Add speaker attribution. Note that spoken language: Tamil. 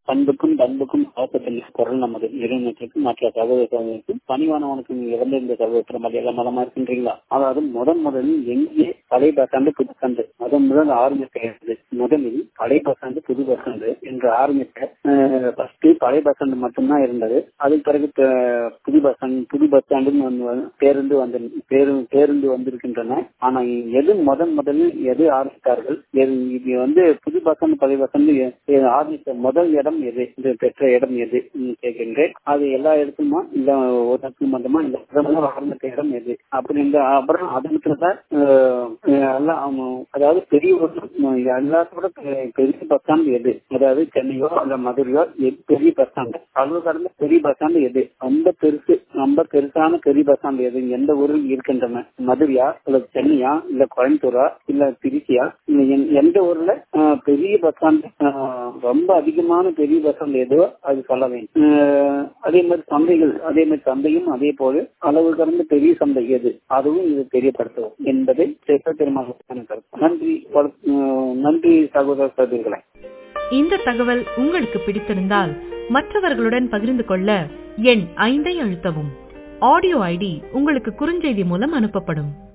Speaker 1: பண்புக்கும் பண்புக்கும் ஆப்பத்தில் குரல் நமது இறைவனுக்கும் மற்ற சகோதரர்களுக்கும் பணிவானவனுக்கும் இறந்திருந்த சகோதரர் மதிய எல்லாம் மதமா இருக்கின்றீங்களா அதாவது முதன் முதலில் எங்கே பழைய பசாண்டு புது பசாண்டு முதன் முதல் ஆரம்பிக்கிறது முதலில் பழைய பசாண்டு புது பசாண்டு என்று ஆரம்பித்த ஃபர்ஸ்ட் பழைய பசாண்டு மட்டும்தான் இருந்தது அதுக்கு பிறகு புது பசாண்டு புது பஸ்டாண்டு பேருந்து வந்து பேருந்து பேருந்து வந்திருக்கின்றன ஆனா எது முதன் முதலில் எது ஆரம்பித்தார்கள் இது வந்து புது பஸ்டாண்டு பழைய பஸ்டாண்டு ஆரம்பித்த முதல் இடம் எது இது பெற்ற இடம் எது கேட்கின்றேன் அது எல்லா இடத்துமா இல்ல ஒரு இடத்துல மட்டுமா இல்ல முதல்ல ஆரம்பித்த இடம் எது அப்படின்ற அப்புறம் அதனத்துல எல்லாம் அதாவது பெரிய எல்லாத்தோட பெரிய பஸ் ஸ்டாண்ட் எது அதாவது சென்னையோ அல்ல மதுரையோ பெரிய பஸ் ஸ்டாண்ட் அளவு கடந்த பெரிய பஸ் ஸ்டாண்ட் எது ரொம்ப பெருசு ரொம்ப பெருசான பெரிய பஸ் ஸ்டாண்ட் எது எந்த ஊரில் இருக்கின்றன மதுரையா இல்ல சென்னையா இல்ல கோயம்புத்தூரா இல்ல திருச்சியா எந்த ஊர்ல பெரிய பஸ் ஸ்டாண்ட் ரொம்ப அதிகமான பெரிய பஸ் ஸ்டாண்ட் எதோ அது சொல்ல வேண்டும் அதே மாதிரி சந்தைகள் அதே மாதிரி சந்தையும் அதே போல அளவு கடந்த பெரிய சந்தை எது அதுவும் இது தெரியப்படுத்துவோம் என்பதை திருமணம் நன்றி நன்றி சகோதர சகோதரிகளை
Speaker 2: இந்த தகவல் உங்களுக்கு பிடித்திருந்தால் மற்றவர்களுடன் பகிர்ந்து கொள்ள எண் ஐந்தை அழுத்தவும் ஆடியோ ஐடி உங்களுக்கு குறுஞ்செய்தி மூலம் அனுப்பப்படும்